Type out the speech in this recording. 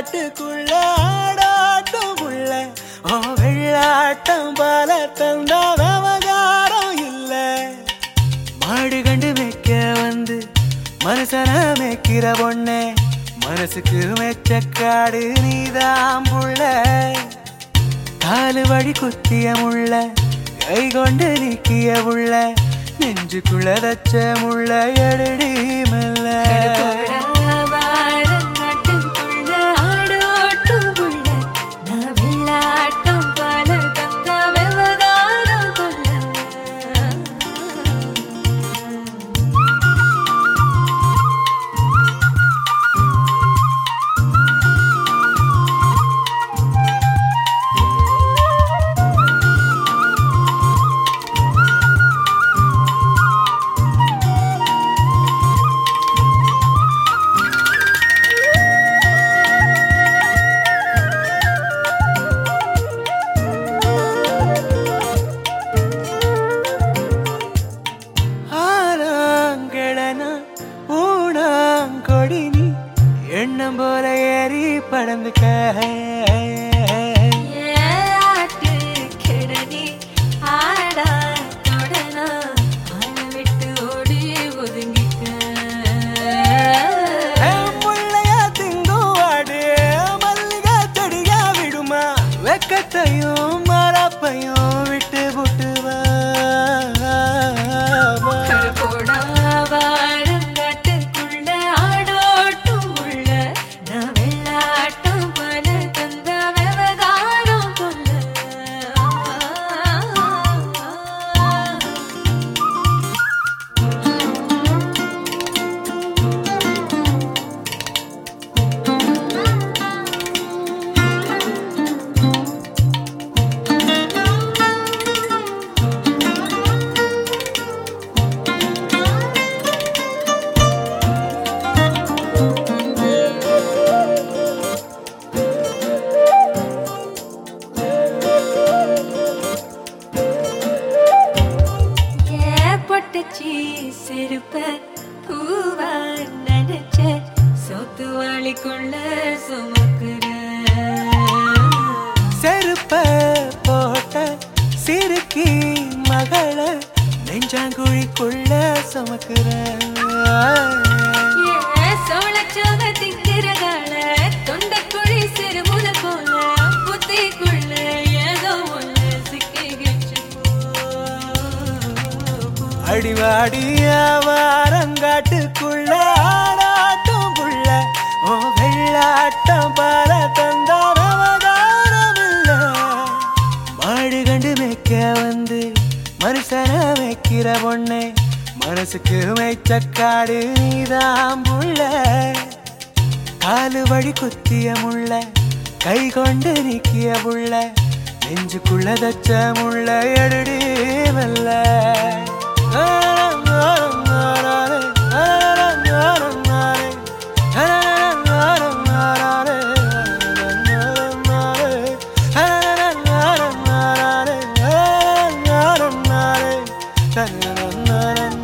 காட்டுக்குள்ள ஆடாட்டம் புள்ள ஓ வெள்ளாட்டம் பால தந்தா விவகாரம் இல்ல மாடு கண்டு மேய்க்க வந்து மனுஷன மேய்க்கிற பொண்ணே மனசுக்கு மெச்சக்காடு நீதான் புள்ள காலு வழி குத்திய முள்ள கை கொண்டு நீக்கிய முள்ள நெஞ்சுக்குள்ள தச்ச முள்ள எடுடி மெல்ல வாரங்காட்டுக்குள்ள ஆடோட்டும் புள்ள நான் வெள்ளாட்டம் பால தந்தா விவகாரம் கொள்ள ஆனாங்கிழனா ஊனாங்கொடி நீ எண்ணம் போல ஏறி படந்துக்க ஆட்டு கிடனி ஆடா தொடனா ஆளை விட்டு ஓடி ஒதுங்கிக்க முள்ளையா திங்குவாடு மல்லிகை செடியா விடுமா வெக்கத்தையும் மரப்பையும் விட்டு புட்டுவா போடா வாரங்காட்டுக்குள்ள ஆடோட்டும் உள்ள நான் வெள்ளாட்டம் பல தந்த விவகாரம் கொள்ள ஏற்பட்டுச்சு செருப்ப பூவா நினைச்ச சொத்து வாளிக்குள்ள சுமக்குற செருப்ப போட்ட சிறுக்கி மகள நெஞ்சாங்குழிக்குள்ள சுமக்கிற சோழச்சோக திங்கிறகால தொண்டைக்குழி சிறுமுல போல புத்திக்குள்ள ஏதோ ஒண்ணு சிக்கிக்கிச்சு போ. அடிவாடிய வாரங்காட்டுக்குள்ள ஆடாட்டும் புள்ள ஓ வெள்ளாட்டம் பால தந்தார அவதாரமில்ல மாடு கண்டு மேய்க்க வந்து மனுஷன மேய்க்கிற பொண்ணே மனசுக்கு மேய்ச்சக்காடு நீதான் புள்ள காலு வழி குத்திய முள்ள கை கொண்டு நீக்கிய புள்ள நெஞ்சுக்குள்ள தச்ச முள்ள எடுடி மெல்ல na na na na